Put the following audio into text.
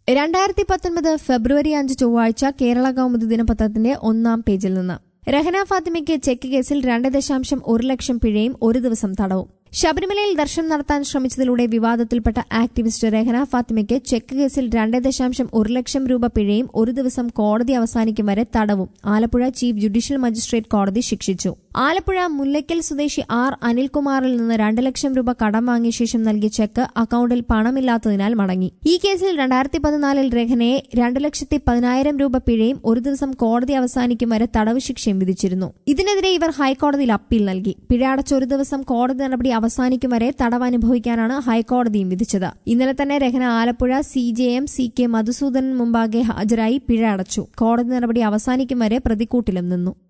രണ്ടായിരത്തി പത്തൊൻപത് ഫെബ്രുവരി അഞ്ച് ചൊവ്വാഴ്ച കേരള കൗമുദി ദിനപത്രത്തിന്റെ ഒന്നാം പേജിൽ നിന്ന് രഹന ഫാത്തിമയ്ക്ക് ചെക്ക് കേസിൽ രണ്ട് ദശാംശം ഒരു ലക്ഷം പിഴയും ഒരു ദിവസം തടവും ശബരിമലയിൽ ദർശനം നടത്താൻ ശ്രമിച്ചതിലൂടെ വിവാദത്തിൽപ്പെട്ട ആക്ടിവിസ്റ്റ് രഹന ഫാത്തിമയ്ക്ക് ചെക്ക് കേസിൽ രണ്ട് ദശാംശം ഒരു ലക്ഷം രൂപ പിഴയും ഒരു ദിവസം കോടതി അവസാനിക്കും വരെ തടവും ആലപ്പുഴ ചീഫ് ജുഡീഷ്യൽ മജിസ്ട്രേറ്റ് കോടതി ശിക്ഷിച്ചു ആലപ്പുഴ മുല്ലയ്ക്കൽ സ്വദേശി ആർ അനിൽകുമാറിൽ നിന്ന് രണ്ട് ലക്ഷം രൂപ കടം വാങ്ങിയ ശേഷം നൽകിയ ചെക്ക് അക്കൌണ്ടിൽ പണമില്ലാത്തതിനാൽ മടങ്ങി ഈ കേസിൽ രണ്ടായിരത്തി പതിനാലിൽ രഹനയെ രണ്ട് ലക്ഷത്തി പതിനായിരം രൂപ പിഴയും ഒരു ദിവസം കോടതി അവസാനിക്കും വരെ തടവ് ശിക്ഷയും വിധിച്ചിരുന്നു ഇതിനെതിരെ ഇവർ ഹൈക്കോടതിയിൽ അപ്പീൽ നൽകി പിഴ അടച്ച ഒരു ദിവസം കോടതി നടപടി അവസാനിക്കും വരെ തടവ് അനുഭവിക്കാനാണ് ഹൈക്കോടതിയും വിധിച്ചത് ഇന്നലെ തന്നെ Rahana Alappuzha C J M C K Madhusoodanan മുമ്പാകെ ഹാജരായി പിഴ അടച്ചു കോടതി നടപടി അവസാനിക്കും വരെ പ്രതിക്കൂട്ടിലും നിന്നു